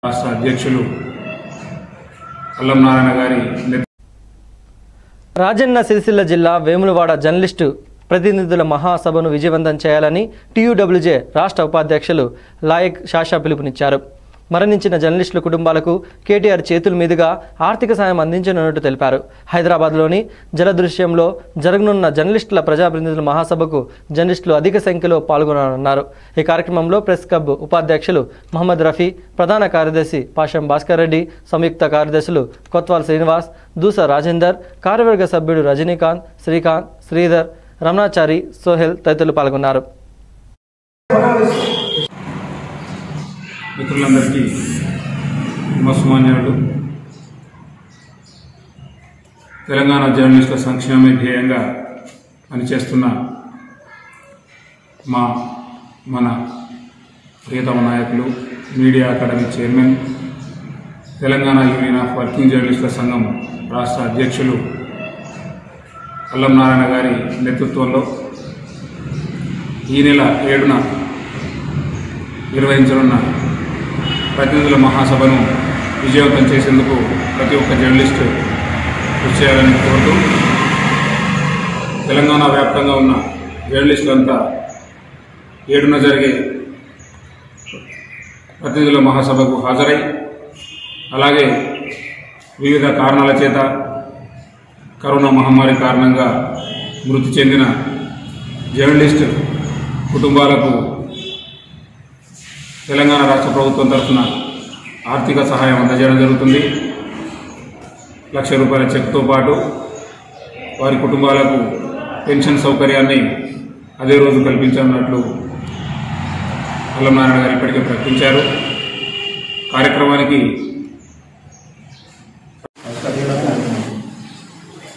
రాష్ట్ర అధ్యక్షులు అల్లం నారాయణ గారి నేతృత్వంలో రాజన్న సిరిసిల్ల జిల్లా వేములవాడ జర్నలిస్టు ప్రతినిధుల మహాసభను విజయవంతం చేయాలని టీయూడబ్ల్యూజే రాష్ట్ర ఉపాధ్యక్షులు లాయక్ షాషా పిలుపునిచ్చారు మరణించిన జర్నలిస్టుల కుటుంబాలకు కేటీఆర్ చేతుల మీదుగా ఆర్థిక సాయం అందించనున్నట్టు తెలిపారు హైదరాబాద్లోని జలదృశ్యంలో జరగనున్న జర్నలిస్టుల ప్రజాప్రతినిధుల మహాసభకు జర్నలిస్టులు అధిక సంఖ్యలో పాల్గొననున్నారు ఈ కార్యక్రమంలో ప్రెస్ క్లబ్ ఉపాధ్యక్షులు మహమ్మద్ రఫీ ప్రధాన కార్యదర్శి పాషం భాస్కర్ రెడ్డి సంయుక్త కార్యదర్శులు కొత్వాల్ శ్రీనివాస్ దూస రాజేందర్ కార్యవర్గ సభ్యుడు రజనీకాంత్ శ్రీకాంత్ శ్రీధర్ రమణాచారి సోహెల్ తదితరులు పాల్గొన్నారు మిత్రులందరికీ నమస్మాన్యాలు తెలంగాణ జర్నలిస్టుల సంక్షేమమే ధ్యేయంగా పనిచేస్తున్న మా మన ప్రియతమ నాయకులు media academy chairman Telangana union of working జర్నలిస్టుల సంఘం రాష్ట్ర అధ్యక్షులు అల్లం నారాయణ గారి నేతృత్వంలో ఈ నెల ఏడున నిర్వహించనున్న ప్రతినిధుల మహాసభను విజయవంతం చేసేందుకు ప్రతి ఒక్క జర్నలిస్ట్ కృషి చేయాలని కోరుతూ తెలంగాణ వ్యాప్తంగా ఉన్న జర్నలిస్టులంతా ఏడున జరిగే ప్రతినిధుల మహాసభకు హాజరై అలాగే వివిధ కారణాల చేత కరోనా మహమ్మారి కారణంగా మృతి చెందిన జర్నలిస్ట్ కుటుంబాలకు తెలంగాణ రాష్ట్ర ప్రభుత్వం తరఫున ఆర్థిక సహాయం అందజేయడం జరుగుతుంది లక్ష రూపాయల చెక్తో పాటు వారి కుటుంబాలకు పెన్షన్ సౌకర్యాన్ని అదే రోజు కల్పించనున్నట్లు అల్లంనారాయణ గారు ఇప్పటికే ప్రకటించారు కార్యక్రమానికి